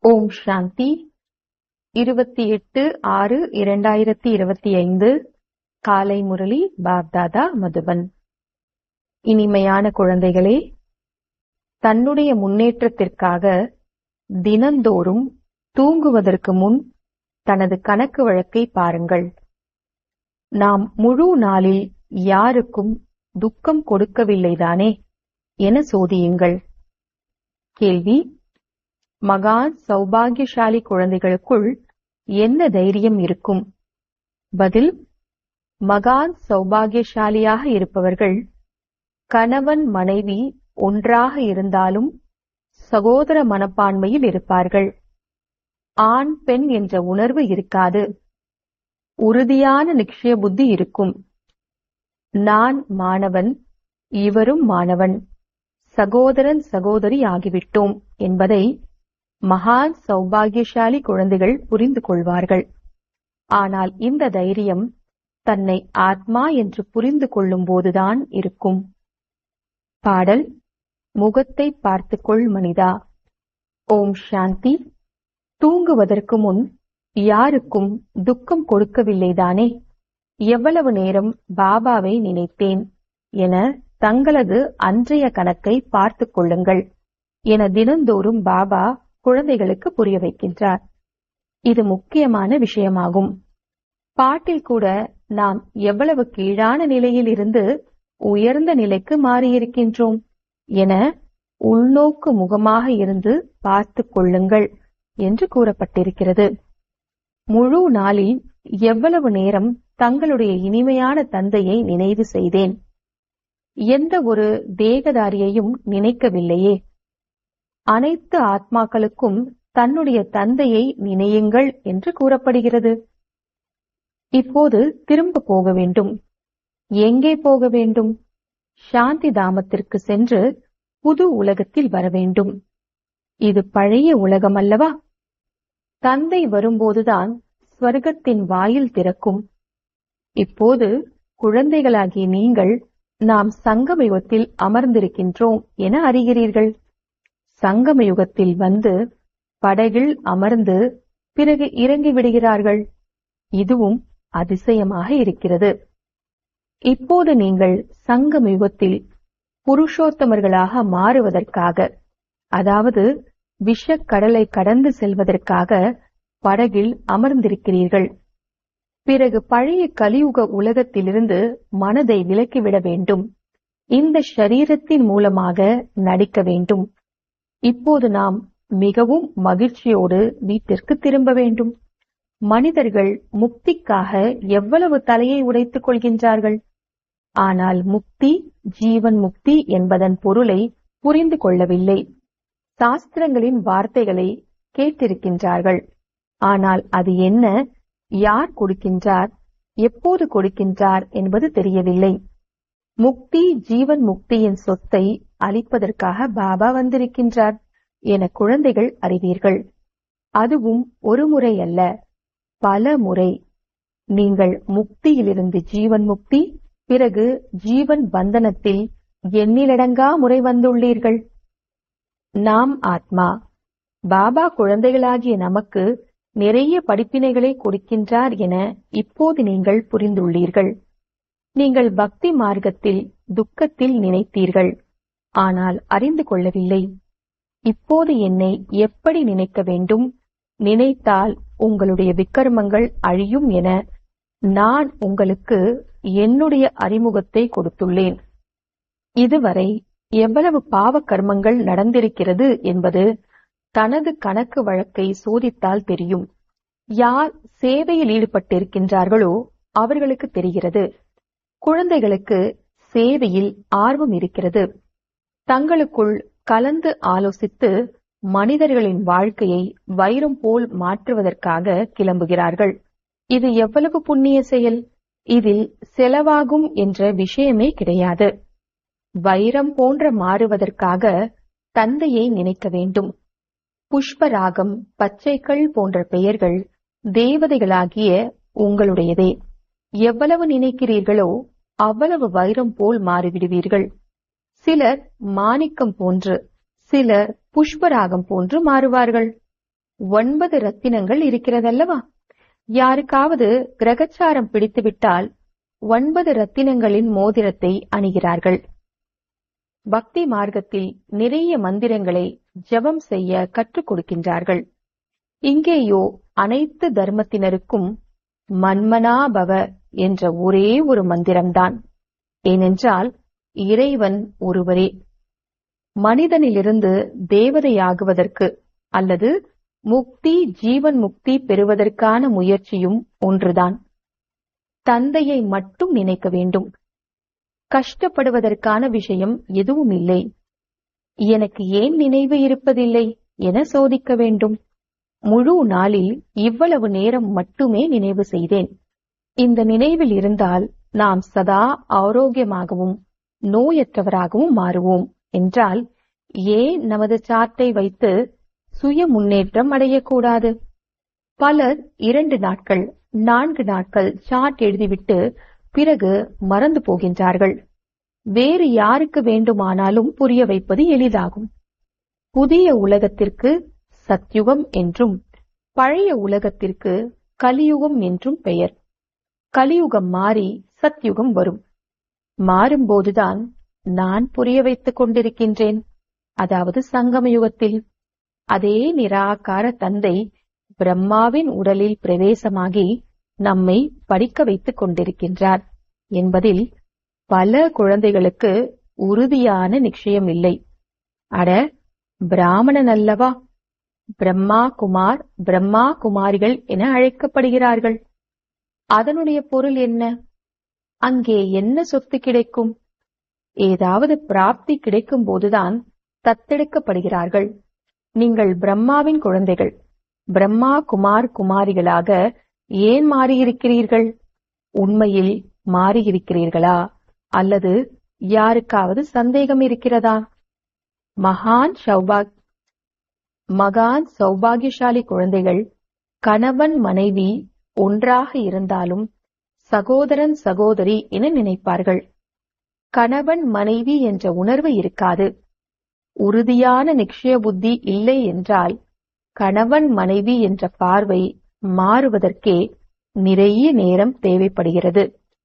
ஓம் சாந்தி இருபத்தி எட்டு ஆறு இரண்டாயிரத்தி இருபத்தி ஐந்து காலை முரளி பாப்தாதா மதுபன் இனிமையான குழந்தைகளே தன்னுடைய முன்னேற்றத்திற்காக தினந்தோறும் தூங்குவதற்கு முன் தனது கணக்கு வழக்கை பாருங்கள் நாம் முழு நாளில் யாருக்கும் துக்கம் கொடுக்கவில்லைதானே என சோதியுங்கள் கேள்வி மகான் சௌபாகியசாலி குழந்தைகளுக்குள் என்ன தைரியம் இருக்கும் பதில் மகான் சௌபாகியசாலியாக இருப்பவர்கள் கணவன் மனைவி ஒன்றாக இருந்தாலும் சகோதர மனப்பான்மையில் இருப்பார்கள் ஆண் பெண் என்ற உணர்வு இருக்காது உறுதியான நிச்சய புத்தி இருக்கும் நான் மாணவன் இவரும் மாணவன் சகோதரன் சகோதரி ஆகிவிட்டோம் என்பதை மகான் சௌபாகியசாலி குழந்தைகள் புரிந்து கொள்வார்கள் ஆனால் இந்த தைரியம் தன்னை ஆத்மா என்று புரிந்து கொள்ளும் போதுதான் இருக்கும் பாடல் முகத்தை பார்த்துக்கொள் மனிதா ஓம் சாந்தி தூங்குவதற்கு முன் யாருக்கும் துக்கம் கொடுக்கவில்லைதானே எவ்வளவு நேரம் பாபாவை நினைத்தேன் என தங்களது அன்றைய கணக்கை பார்த்துக் கொள்ளுங்கள் என தினந்தோறும் பாபா குழந்தைகளுக்கு புரிய வைக்கின்றார் இது முக்கியமான விஷயமாகும் பாட்டில் கூட நாம் எவ்வளவு கீழான நிலையில் இருந்து உயர்ந்த நிலைக்கு மாறியிருக்கின்றோம் என உள்நோக்கு முகமாக இருந்து பார்த்துக் கொள்ளுங்கள் என்று கூறப்பட்டிருக்கிறது முழு நாளில் எவ்வளவு நேரம் தங்களுடைய இனிமையான தந்தையை நினைவு செய்தேன் எந்த ஒரு தேகதாரியையும் நினைக்கவில்லையே அனைத்து ஆத்மாக்களுக்கும் தன்னுடைய தந்தையை நினையுங்கள் என்று கூறப்படுகிறது இப்போது திரும்ப போக வேண்டும் எங்கே போக வேண்டும் சாந்தி தாமத்திற்கு சென்று புது உலகத்தில் வர வேண்டும் இது பழைய உலகம் அல்லவா தந்தை வரும்போதுதான் ஸ்வர்க்கத்தின் வாயில் திறக்கும் இப்போது குழந்தைகளாகிய நீங்கள் நாம் சங்கம யுகத்தில் அமர்ந்திருக்கின்றோம் என அறிகிறீர்கள் சங்கம யுகத்தில் வந்து படகில் அமர்ந்து பிறகு இறங்கி விடுகிறார்கள் இதுவும் அதிசயமாக இருக்கிறது இப்போது நீங்கள் சங்கம யுகத்தில் புருஷோத்தமர்களாக மாறுவதற்காக அதாவது விஷக்கடலை கடந்து செல்வதற்காக படகில் அமர்ந்திருக்கிறீர்கள் பிறகு பழைய கலியுக உலகத்திலிருந்து மனதை விலக்கிவிட வேண்டும் இந்த ஷரீரத்தின் மூலமாக நடிக்க வேண்டும் இப்போது நாம் மிகவும் மகிழ்ச்சியோடு வீட்டிற்கு திரும்ப வேண்டும் மனிதர்கள் முக்திக்காக எவ்வளவு தலையை உடைத்துக் கொள்கின்றார்கள் ஆனால் முக்தி ஜீவன் முக்தி என்பதன் பொருளை புரிந்து கொள்ளவில்லை சாஸ்திரங்களின் வார்த்தைகளை கேட்டிருக்கின்றார்கள் ஆனால் அது என்ன யார் கொடுக்கின்றார் எப்போது கொடுக்கின்றார் என்பது தெரியவில்லை முக்தி ஜீவன் முக்தியின் சொத்தை அளிப்பதற்காக பாபா வந்திருக்கின்றார் என குழந்தைகள் அறிவீர்கள் அதுவும் ஒரு முறை அல்ல பல முறை நீங்கள் முக்தியிலிருந்து ஜீவன் முக்தி பிறகு ஜீவன் பந்தனத்தில் எண்ணிலடங்கா முறை வந்துள்ளீர்கள் நாம் ஆத்மா பாபா குழந்தைகளாகிய நமக்கு நிறைய படிப்பினைகளை கொடுக்கின்றார் என இப்போது நீங்கள் புரிந்துள்ளீர்கள் நீங்கள் பக்தி மார்க்கத்தில் துக்கத்தில் நினைத்தீர்கள் ஆனால் அறிந்து கொள்ளவில்லை இப்போது என்னை எப்படி நினைக்க வேண்டும் நினைத்தால் உங்களுடைய விக்கர்மங்கள் அழியும் என நான் உங்களுக்கு என்னுடைய அறிமுகத்தை கொடுத்துள்ளேன் இதுவரை எவ்வளவு பாவ கர்மங்கள் நடந்திருக்கிறது என்பது தனது கணக்கு வழக்கை சோதித்தால் தெரியும் யார் சேவையில் ஈடுபட்டிருக்கின்றார்களோ அவர்களுக்கு தெரிகிறது குழந்தைகளுக்கு சேவையில் ஆர்வம் இருக்கிறது தங்களுக்குள் கலந்து ஆலோசித்து மனிதர்களின் வாழ்க்கையை வைரம் போல் மாற்றுவதற்காக கிளம்புகிறார்கள் இது எவ்வளவு புண்ணிய செயல் இதில் செலவாகும் என்ற விஷயமே கிடையாது வைரம் போன்ற மாறுவதற்காக தந்தையை நினைக்க வேண்டும் புஷ்பராகம் பச்சைகள் போன்ற பெயர்கள் தேவதைகளாகிய உங்களுடையதே எவ்வளவு நினைக்கிறீர்களோ அவ்வளவு வைரம் போல் மாறிவிடுவீர்கள் சிலர் மாணிக்கம் போன்று சிலர் புஷ்பராகம் போன்று மாறுவார்கள் ஒன்பது ரத்தினங்கள் இருக்கிறதல்லவா யாருக்காவது கிரகச்சாரம் பிடித்துவிட்டால் ஒன்பது ரத்தினங்களின் மோதிரத்தை அணிகிறார்கள் பக்தி மார்க்கத்தில் நிறைய மந்திரங்களை ஜெபம் செய்ய கற்றுக் கொடுக்கின்றார்கள் இங்கேயோ அனைத்து தர்மத்தினருக்கும் மன்மனாபவ என்ற ஒரே ஒரு மந்திரம்தான் ஏனென்றால் இறைவன் ஒருவரே மனிதனிலிருந்து தேவதையாகுவதற்கு அல்லது முக்தி ஜீவன் முக்தி பெறுவதற்கான முயற்சியும் ஒன்றுதான் தந்தையை மட்டும் நினைக்க வேண்டும் கஷ்டப்படுவதற்கான விஷயம் எதுவும் இல்லை எனக்கு ஏன் நினைவு இருப்பதில்லை என சோதிக்க வேண்டும் முழு நாளில் இவ்வளவு நேரம் மட்டுமே நினைவு செய்தேன் இந்த நினைவில் இருந்தால் நாம் சதா ஆரோக்கியமாகவும் நோயற்றவராகவும் மாறுவோம் என்றால் ஏன் நமது சார்ட்டை வைத்து சுய முன்னேற்றம் அடையக்கூடாது பலர் இரண்டு நாட்கள் நான்கு நாட்கள் சார்ட் எழுதிவிட்டு பிறகு மறந்து போகின்றார்கள் வேறு யாருக்கு வேண்டுமானாலும் புரிய வைப்பது எளிதாகும் புதிய உலகத்திற்கு சத்யுகம் என்றும் பழைய உலகத்திற்கு கலியுகம் என்றும் பெயர் கலியுகம் மாறி சத்யுகம் வரும் மாறும்போதுதான் நான் புரிய வைத்துக் கொண்டிருக்கின்றேன் அதாவது சங்கம யுகத்தில் அதே நிராகார தந்தை பிரம்மாவின் உடலில் பிரவேசமாகி நம்மை படிக்க வைத்துக் கொண்டிருக்கின்றார் என்பதில் பல குழந்தைகளுக்கு உறுதியான நிச்சயம் இல்லை அட பிராமணன் அல்லவா பிரம்மா குமார் பிரம்மா குமாரிகள் என அழைக்கப்படுகிறார்கள் அதனுடைய பொருள் என்ன அங்கே என்ன சொத்து கிடைக்கும் ஏதாவது பிராப்தி கிடைக்கும் போதுதான் தத்தெடுக்கப்படுகிறார்கள் நீங்கள் பிரம்மாவின் குழந்தைகள் பிரம்மா குமார் குமாரிகளாக ஏன் மாறியிருக்கிறீர்கள் உண்மையில் மாறியிருக்கிறீர்களா அல்லது யாருக்காவது சந்தேகம் இருக்கிறதா மகான் சௌபாக் மகான் சௌபாகியசாலி குழந்தைகள் கணவன் மனைவி ஒன்றாக இருந்தாலும் சகோதரன் சகோதரி என நினைப்பார்கள் கணவன் மனைவி என்ற உணர்வு இருக்காது உறுதியான நிச்சய புத்தி இல்லை என்றால் கணவன் மனைவி என்ற பார்வை மாறுவதற்கே நிறைய நேரம் தேவைப்படுகிறது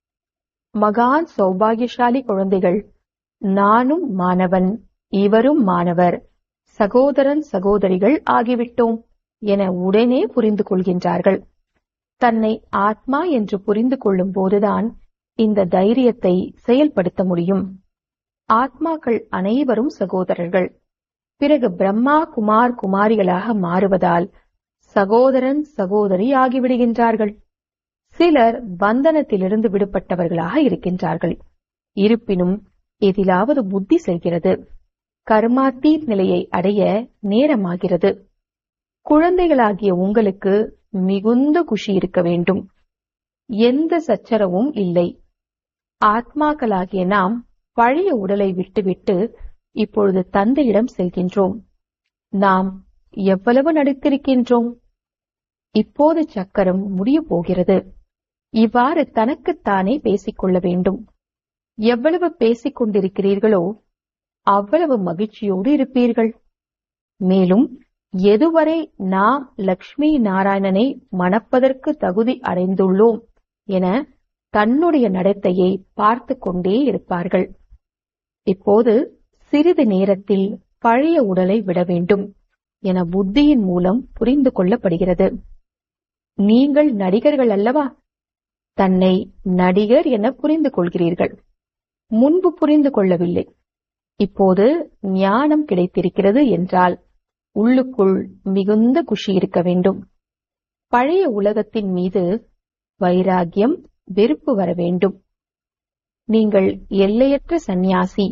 மகான் சௌபாகியசாலி குழந்தைகள் நானும் மாணவன் இவரும் மாணவர் சகோதரன் சகோதரிகள் ஆகிவிட்டோம் என உடனே புரிந்து கொள்கின்றார்கள் தன்னை ஆத்மா என்று புரிந்து கொள்ளும் போதுதான் இந்த தைரியத்தை செயல்படுத்த முடியும் ஆத்மாக்கள் அனைவரும் சகோதரர்கள் பிறகு பிரம்மா குமார் குமாரிகளாக மாறுவதால் சகோதரன் சகோதரி ஆகிவிடுகின்றார்கள் சிலர் பந்தனத்திலிருந்து விடுபட்டவர்களாக இருக்கின்றார்கள் இருப்பினும் எதிலாவது புத்தி செல்கிறது கர்மாத்தீத் நிலையை அடைய நேரமாகிறது குழந்தைகளாகிய உங்களுக்கு மிகுந்த குஷி இருக்க வேண்டும் எந்த சச்சரவும் இல்லை ஆத்மாக்களாகிய நாம் பழைய உடலை விட்டுவிட்டு இப்பொழுது தந்தையிடம் செல்கின்றோம் நாம் எவ்வளவு நடித்திருக்கின்றோம் இப்போது சக்கரம் முடிய போகிறது இவ்வாறு தனக்குத்தானே பேசிக்கொள்ள வேண்டும் எவ்வளவு பேசிக் கொண்டிருக்கிறீர்களோ அவ்வளவு மகிழ்ச்சியோடு இருப்பீர்கள் மேலும் எதுவரை நாம் லக்ஷ்மி நாராயணனை மணப்பதற்கு தகுதி அடைந்துள்ளோம் என தன்னுடைய நடத்தையை பார்த்து கொண்டே இருப்பார்கள் இப்போது சிறிது நேரத்தில் பழைய உடலை விட வேண்டும் என புத்தியின் மூலம் புரிந்து கொள்ளப்படுகிறது நீங்கள் நடிகர்கள் அல்லவா தன்னை நடிகர் என புரிந்து கொள்கிறீர்கள் முன்பு புரிந்து கொள்ளவில்லை இப்போது ஞானம் கிடைத்திருக்கிறது என்றால் உள்ளுக்குள் மிகுந்த குஷி இருக்க வேண்டும் பழைய உலகத்தின் மீது வைராகியம் வெறுப்பு வர வேண்டும் நீங்கள் எல்லையற்ற சந்நியாசி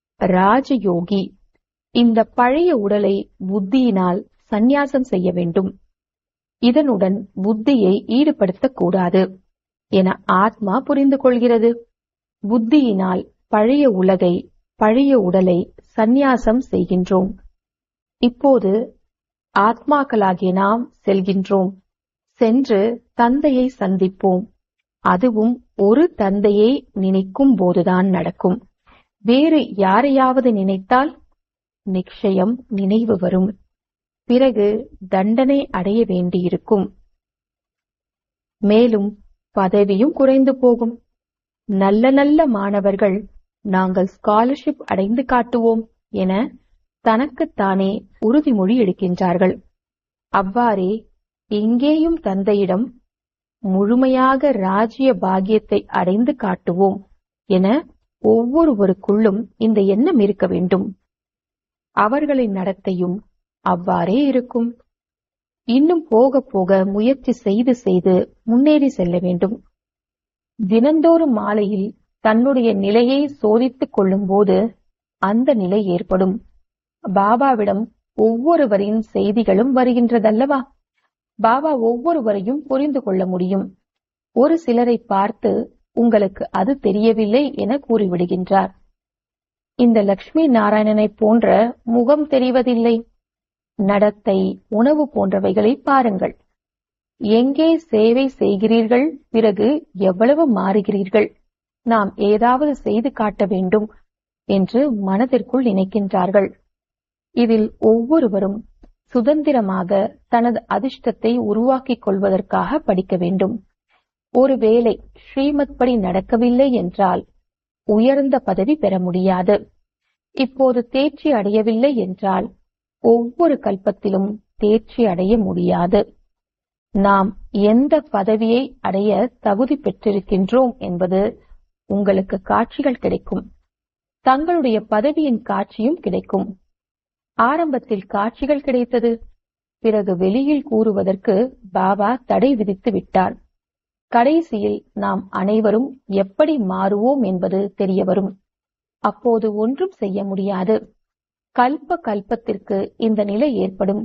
ராஜயோகி இந்த பழைய உடலை புத்தியினால் சந்நியாசம் செய்ய வேண்டும் இதனுடன் புத்தியை ஈடுபடுத்தக்கூடாது என ஆத்மா புரிந்து கொள்கிறது புத்தியினால் பழைய உலகை பழைய உடலை சந்நியாசம் செய்கின்றோம் இப்போது ஆத்மாக்களாகிய நாம் செல்கின்றோம் சென்று தந்தையை சந்திப்போம் அதுவும் ஒரு தந்தையை நினைக்கும் போதுதான் நடக்கும் வேறு யாரையாவது நினைத்தால் நிச்சயம் நினைவு வரும் பிறகு தண்டனை அடைய வேண்டியிருக்கும் மேலும் பதவியும் குறைந்து போகும் நல்ல நல்ல மாணவர்கள் நாங்கள் ஸ்காலர்ஷிப் அடைந்து காட்டுவோம் என தனக்குத்தானே உறுதிமொழி எடுக்கின்றார்கள் அவ்வாறே எங்கேயும் தந்தையிடம் முழுமையாக ராஜ்ய பாகியத்தை அடைந்து காட்டுவோம் என ஒவ்வொருவருக்குள்ளும் இந்த எண்ணம் இருக்க வேண்டும் அவர்களின் நடத்தையும் அவ்வாறே இருக்கும் இன்னும் போக போக முயற்சி செய்து செய்து முன்னேறி செல்ல வேண்டும் தினந்தோறும் மாலையில் தன்னுடைய நிலையை சோதித்துக் கொள்ளும் போது அந்த நிலை ஏற்படும் பாபாவிடம் ஒவ்வொருவரின் செய்திகளும் வருகின்றதல்லவா பாபா ஒவ்வொருவரையும் புரிந்து கொள்ள முடியும் ஒரு சிலரை பார்த்து உங்களுக்கு அது தெரியவில்லை என கூறிவிடுகின்றார் இந்த லட்சுமி நாராயணனை போன்ற முகம் தெரிவதில்லை நடத்தை உணவு போன்றவைகளை பாருங்கள் எங்கே சேவை செய்கிறீர்கள் பிறகு எவ்வளவு மாறுகிறீர்கள் நாம் ஏதாவது செய்து காட்ட வேண்டும் என்று மனதிற்குள் நினைக்கின்றார்கள் இதில் ஒவ்வொருவரும் சுதந்திரமாக தனது அதிர்ஷ்டத்தை உருவாக்கிக் கொள்வதற்காக படிக்க வேண்டும் ஒருவேளை ஸ்ரீமத் படி நடக்கவில்லை என்றால் உயர்ந்த பதவி பெற முடியாது இப்போது தேர்ச்சி அடையவில்லை என்றால் ஒவ்வொரு கல்பத்திலும் தேர்ச்சி அடைய முடியாது நாம் எந்த பதவியை அடைய தகுதி பெற்றிருக்கின்றோம் என்பது உங்களுக்கு காட்சிகள் கிடைக்கும் தங்களுடைய பதவியின் காட்சியும் கிடைக்கும் ஆரம்பத்தில் காட்சிகள் கிடைத்தது பிறகு வெளியில் கூறுவதற்கு பாபா தடை விதித்து விட்டார் கடைசியில் நாம் அனைவரும் எப்படி மாறுவோம் என்பது தெரிய வரும் அப்போது ஒன்றும் செய்ய முடியாது கல்ப கல்பத்திற்கு இந்த நிலை ஏற்படும்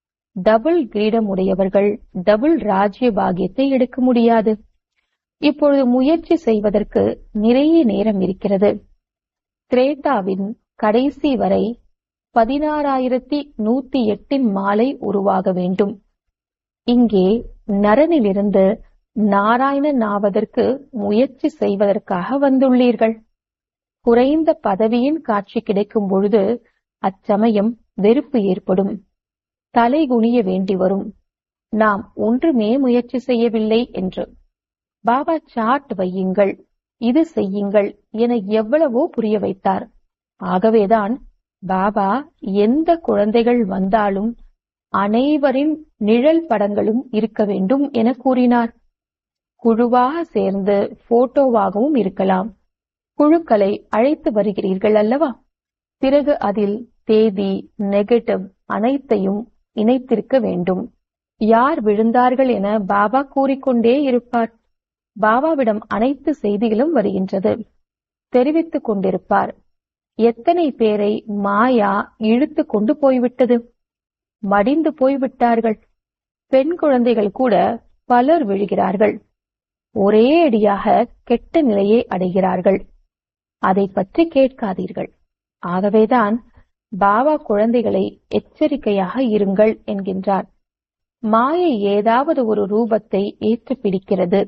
டபுள் கிரீடம் உடையவர்கள் டபுள் ராஜ்ய பாகியத்தை எடுக்க முடியாது இப்பொழுது முயற்சி செய்வதற்கு நிறைய நேரம் இருக்கிறது திரேதாவின் கடைசி வரை பதினாறாயிரத்தி நூத்தி எட்டின் மாலை உருவாக வேண்டும் இங்கே நரனிலிருந்து நாராயணன் ஆவதற்கு முயற்சி செய்வதற்காக வந்துள்ளீர்கள் குறைந்த பதவியின் காட்சி கிடைக்கும் பொழுது அச்சமயம் வெறுப்பு ஏற்படும் தலை குனிய வேண்டி வரும் நாம் ஒன்றுமே முயற்சி செய்யவில்லை என்று பாபா சாட் வையுங்கள் இது செய்யுங்கள் என எவ்வளவோ புரிய வைத்தார் ஆகவேதான் பாபா எந்த குழந்தைகள் வந்தாலும் அனைவரின் நிழல் படங்களும் இருக்க வேண்டும் என கூறினார் குழுவாக சேர்ந்து போட்டோவாகவும் இருக்கலாம் குழுக்களை அழைத்து வருகிறீர்கள் அல்லவா பிறகு அதில் தேதி நெகட்டிவ் அனைத்தையும் இணைத்திருக்க வேண்டும் யார் விழுந்தார்கள் என பாபா கூறிக்கொண்டே இருப்பார் பாபாவிடம் அனைத்து செய்திகளும் வருகின்றது தெரிவித்துக் கொண்டிருப்பார் எத்தனை பேரை மாயா இழுத்து கொண்டு போய்விட்டது மடிந்து போய்விட்டார்கள் பெண் குழந்தைகள் கூட பலர் விழுகிறார்கள் ஒரே அடியாக கெட்ட நிலையை அடைகிறார்கள் அதை பற்றி கேட்காதீர்கள் ஆகவேதான் பாபா குழந்தைகளை எச்சரிக்கையாக இருங்கள் என்கின்றார் மாயை ஏதாவது ஒரு ரூபத்தை ஏற்று பிடிக்கிறது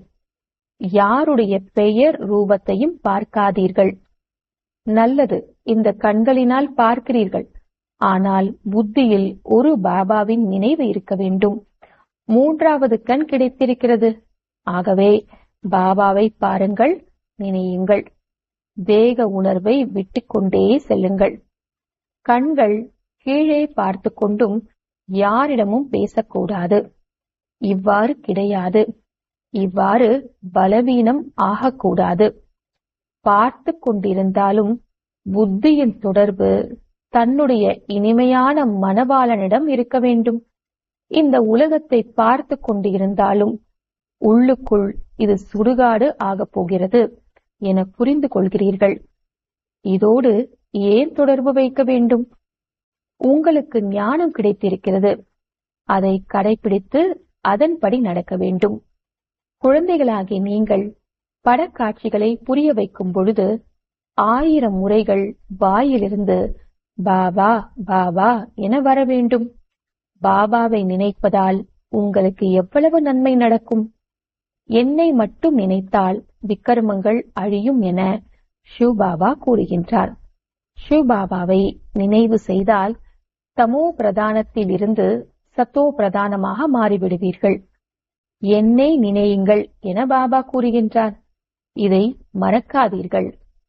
யாருடைய பெயர் ரூபத்தையும் பார்க்காதீர்கள் நல்லது இந்த கண்களினால் பார்க்கிறீர்கள் ஆனால் புத்தியில் ஒரு பாபாவின் நினைவு இருக்க வேண்டும் மூன்றாவது கண் கிடைத்திருக்கிறது ஆகவே பாபாவை பாருங்கள் நினையுங்கள் வேக உணர்வை விட்டுக்கொண்டே செல்லுங்கள் கண்கள் கீழே பார்த்து கொண்டும் யாரிடமும் பேசக்கூடாது இவ்வாறு கிடையாது இவ்வாறு பலவீனம் ஆகக்கூடாது பார்த்து கொண்டிருந்தாலும் புத்தியின் தொடர்பு தன்னுடைய இனிமையான மனபாலனிடம் இருக்க வேண்டும் இந்த உலகத்தை பார்த்து கொண்டிருந்தாலும் உள்ளுக்குள் இது சுடுகாடு ஆகப் போகிறது என புரிந்து கொள்கிறீர்கள் இதோடு ஏன் தொடர்பு வைக்க வேண்டும் உங்களுக்கு ஞானம் கிடைத்திருக்கிறது அதை கடைபிடித்து அதன்படி நடக்க வேண்டும் குழந்தைகளாகிய நீங்கள் படக்காட்சிகளை புரிய வைக்கும் பொழுது ஆயிரம் முறைகள் வாயிலிருந்து பாபா பாபா என வர வேண்டும் பாபாவை நினைப்பதால் உங்களுக்கு எவ்வளவு நன்மை நடக்கும் என்னை மட்டும் நினைத்தால் விக்கிரமங்கள் அழியும் என ஷிவபாபா கூறுகின்றார் ஷிவபாபாவை நினைவு செய்தால் தமோ பிரதானத்தில் இருந்து சத்தோ பிரதானமாக மாறிவிடுவீர்கள் என்னை நினையுங்கள் என பாபா கூறுகின்றார் இதை மறக்காதீர்கள்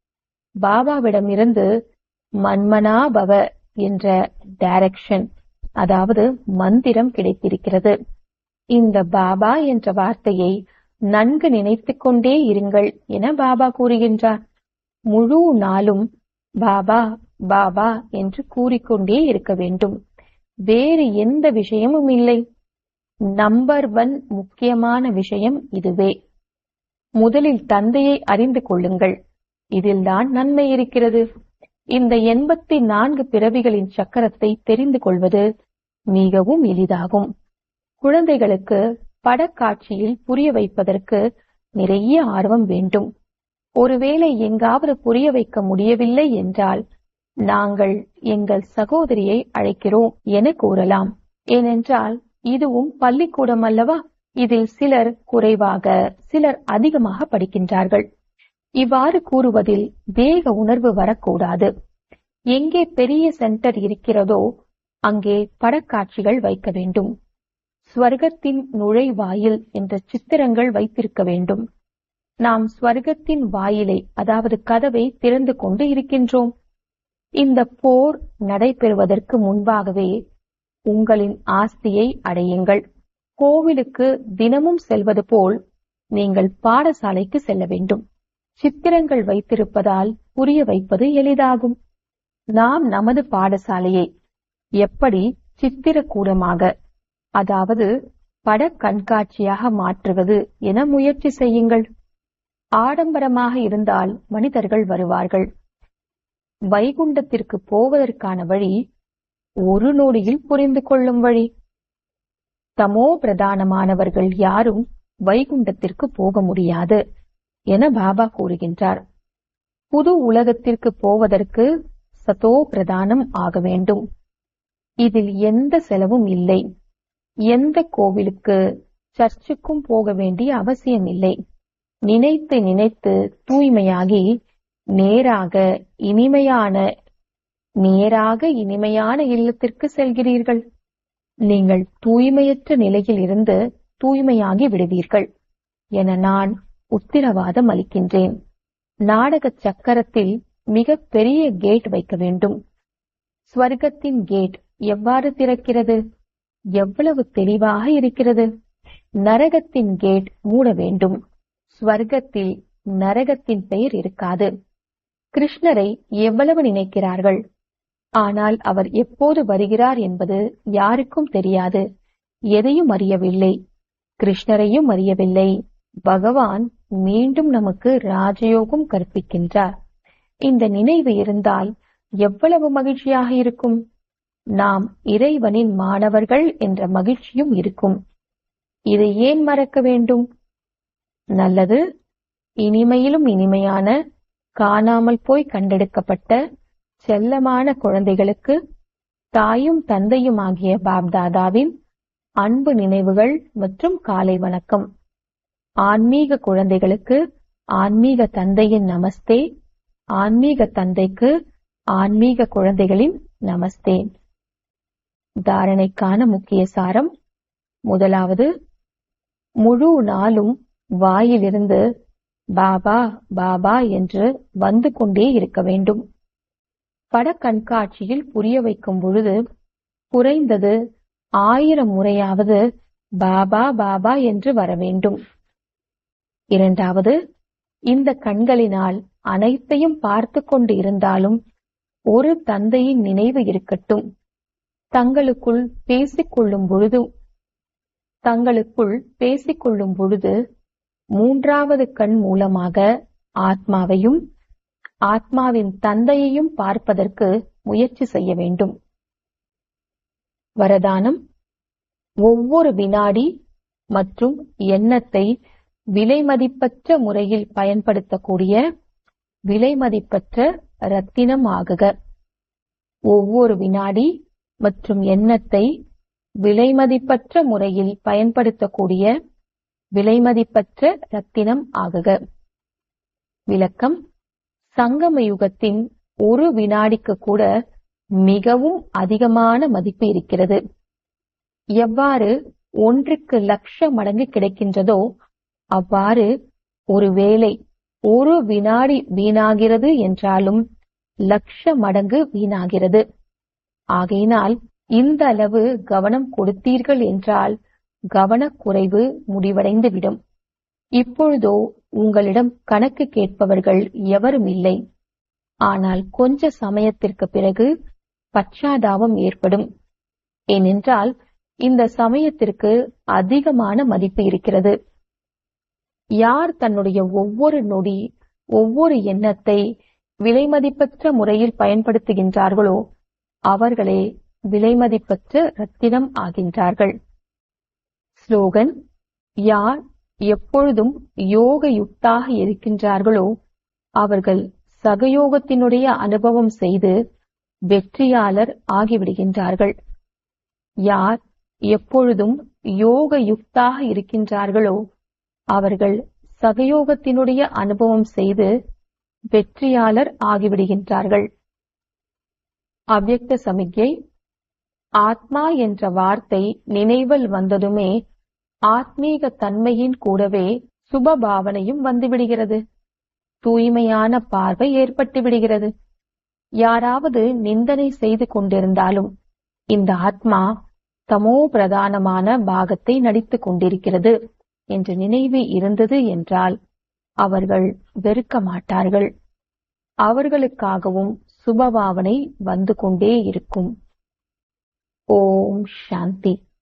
பாபாவிடமிருந்து மன்மனா பவ என்ற டைரக்ஷன் அதாவது மந்திரம் கிடைத்திருக்கிறது இந்த பாபா என்ற வார்த்தையை நன்கு நினைத்துக் கொண்டே இருங்கள் என பாபா கூறுகின்றார் முழு நாளும் பாபா பாபா என்று கூறிக்கொண்டே இருக்க வேண்டும் வேறு எந்த விஷயமும் இல்லை நம்பர் ஒன் முக்கியமான விஷயம் இதுவே முதலில் தந்தையை அறிந்து கொள்ளுங்கள் இதில்தான் நன்மை இருக்கிறது இந்த எண்பத்தி நான்கு பிறவிகளின் சக்கரத்தை தெரிந்து கொள்வது மிகவும் எளிதாகும் குழந்தைகளுக்கு படக்காட்சியில் புரிய வைப்பதற்கு நிறைய ஆர்வம் வேண்டும் ஒருவேளை எங்காவது புரிய வைக்க முடியவில்லை என்றால் நாங்கள் எங்கள் சகோதரியை அழைக்கிறோம் என கூறலாம் ஏனென்றால் இதுவும் பள்ளிக்கூடம் அல்லவா இதில் சிலர் குறைவாக சிலர் அதிகமாக படிக்கின்றார்கள் இவ்வாறு கூறுவதில் தேக உணர்வு வரக்கூடாது எங்கே பெரிய சென்டர் இருக்கிறதோ அங்கே படக்காட்சிகள் வைக்க வேண்டும் ஸ்வர்க்கத்தின் நுழைவாயில் என்ற சித்திரங்கள் வைத்திருக்க வேண்டும் நாம் ஸ்வர்க்கத்தின் வாயிலை அதாவது கதவை திறந்து கொண்டு இருக்கின்றோம் இந்த போர் நடைபெறுவதற்கு முன்பாகவே உங்களின் ஆஸ்தியை அடையுங்கள் கோவிலுக்கு தினமும் செல்வது போல் நீங்கள் பாடசாலைக்கு செல்ல வேண்டும் சித்திரங்கள் வைத்திருப்பதால் புரிய வைப்பது எளிதாகும் நாம் நமது பாடசாலையை எப்படி சித்திரக்கூடமாக அதாவது பட கண்காட்சியாக மாற்றுவது என முயற்சி செய்யுங்கள் ஆடம்பரமாக இருந்தால் மனிதர்கள் வருவார்கள் வைகுண்டத்திற்கு போவதற்கான வழி ஒரு நொடியில் புரிந்து கொள்ளும் வழி தமோ பிரதானமானவர்கள் யாரும் வைகுண்டத்திற்கு போக முடியாது என பாபா கூறுகின்றார் புது உலகத்திற்கு போவதற்கு சதோ பிரதானம் ஆக வேண்டும் இதில் எந்த செலவும் இல்லை எந்த கோவிலுக்கு சர்ச்சுக்கும் போக வேண்டிய அவசியம் இல்லை நினைத்து நினைத்து தூய்மையாகி நேராக இனிமையான நேராக இனிமையான இல்லத்திற்கு செல்கிறீர்கள் நீங்கள் தூய்மையற்ற நிலையில் இருந்து தூய்மையாகி விடுவீர்கள் என நான் உத்திரவாதம் அளிக்கின்றேன் நாடக சக்கரத்தில் மிக பெரிய கேட் வைக்க வேண்டும் ஸ்வர்க்கத்தின் கேட் எவ்வாறு திறக்கிறது எவ்வளவு தெளிவாக இருக்கிறது நரகத்தின் கேட் மூட வேண்டும் ஸ்வர்க்கத்தில் நரகத்தின் பெயர் இருக்காது கிருஷ்ணரை எவ்வளவு நினைக்கிறார்கள் ஆனால் அவர் எப்போது வருகிறார் என்பது யாருக்கும் தெரியாது எதையும் அறியவில்லை கிருஷ்ணரையும் அறியவில்லை பகவான் மீண்டும் நமக்கு ராஜயோகம் கற்பிக்கின்றார் இந்த நினைவு இருந்தால் எவ்வளவு மகிழ்ச்சியாக இருக்கும் நாம் இறைவனின் மாணவர்கள் என்ற மகிழ்ச்சியும் இருக்கும் இதை ஏன் மறக்க வேண்டும் நல்லது இனிமையிலும் இனிமையான காணாமல் போய் கண்டெடுக்கப்பட்ட செல்லமான குழந்தைகளுக்கு தாயும் தந்தையும் ஆகிய பாப்தாதாவின் அன்பு நினைவுகள் மற்றும் காலை வணக்கம் ஆன்மீக குழந்தைகளுக்கு ஆன்மீக தந்தையின் நமஸ்தே ஆன்மீக தந்தைக்கு ஆன்மீக குழந்தைகளின் நமஸ்தே தாரணைக்கான முக்கிய சாரம் முதலாவது முழு நாளும் வாயிலிருந்து பாபா பாபா என்று வந்து கொண்டே இருக்க வேண்டும் பட கண்காட்சியில் புரிய வைக்கும் பொழுது குறைந்தது ஆயிரம் முறையாவது பாபா பாபா என்று வர வேண்டும் இரண்டாவது இந்த கண்களினால் அனைத்தையும் பார்த்து கொண்டு இருந்தாலும் ஒரு தந்தையின் நினைவு இருக்கட்டும் தங்களுக்குள் பேசிக் கொள்ளும் பொழுது தங்களுக்குள் பேசிக் கொள்ளும் பொழுது மூன்றாவது கண் மூலமாக ஆத்மாவையும் ஆத்மாவின் தந்தையையும் பார்ப்பதற்கு முயற்சி செய்ய வேண்டும் வரதானம் ஒவ்வொரு வினாடி மற்றும் எண்ணத்தை விலைமதிப்பற்ற முறையில் பயன்படுத்தக்கூடிய விலைமதிப்பற்ற ரத்தினம் ஆகுக ஒவ்வொரு வினாடி மற்றும் எண்ணத்தை விலைமதிப்பற்ற முறையில் பயன்படுத்தக்கூடிய விலைமதிப்பற்ற ரத்தினம் ஆகுக விளக்கம் சங்கம யுகத்தின் ஒரு வினாடிக்கு கூட மிகவும் அதிகமான மதிப்பு இருக்கிறது எவ்வாறு ஒன்றுக்கு லட்ச மடங்கு கிடைக்கின்றதோ அவ்வாறு ஒருவேளை ஒரு வினாடி வீணாகிறது என்றாலும் லட்ச மடங்கு வீணாகிறது ஆகையினால் இந்த அளவு கவனம் கொடுத்தீர்கள் என்றால் கவனக்குறைவு முடிவடைந்துவிடும் இப்பொழுதோ உங்களிடம் கணக்கு கேட்பவர்கள் எவரும் இல்லை ஆனால் கொஞ்ச சமயத்திற்கு பிறகு பச்சாதாபம் ஏற்படும் ஏனென்றால் இந்த சமயத்திற்கு அதிகமான மதிப்பு இருக்கிறது யார் தன்னுடைய ஒவ்வொரு நொடி ஒவ்வொரு எண்ணத்தை விலைமதிப்பற்ற முறையில் பயன்படுத்துகின்றார்களோ அவர்களே விலைமதிப்பற்ற ரத்தினம் ஆகின்றார்கள் ஸ்லோகன் யார் எப்பொழுதும் யோக யுக்தாக இருக்கின்றார்களோ அவர்கள் சகயோகத்தினுடைய அனுபவம் செய்து வெற்றியாளர் ஆகிவிடுகின்றார்கள் யார் எப்பொழுதும் யோக யுக்தாக இருக்கின்றார்களோ அவர்கள் சகயோகத்தினுடைய அனுபவம் செய்து வெற்றியாளர் ஆகிவிடுகின்றார்கள் அவ்யக்த சமிக்ஞை ஆத்மா என்ற வார்த்தை நினைவில் வந்ததுமே ஆத்மீக தன்மையின் கூடவே சுப பாவனையும் வந்துவிடுகிறது தூய்மையான பார்வை ஏற்பட்டு விடுகிறது யாராவது நிந்தனை செய்து கொண்டிருந்தாலும் இந்த ஆத்மா தமோ பிரதானமான பாகத்தை நடித்துக் கொண்டிருக்கிறது என்ற நினைவு இருந்தது என்றால் அவர்கள் வெறுக்க மாட்டார்கள் அவர்களுக்காகவும் சுபபாவனை வந்து கொண்டே இருக்கும் ஓம் சாந்தி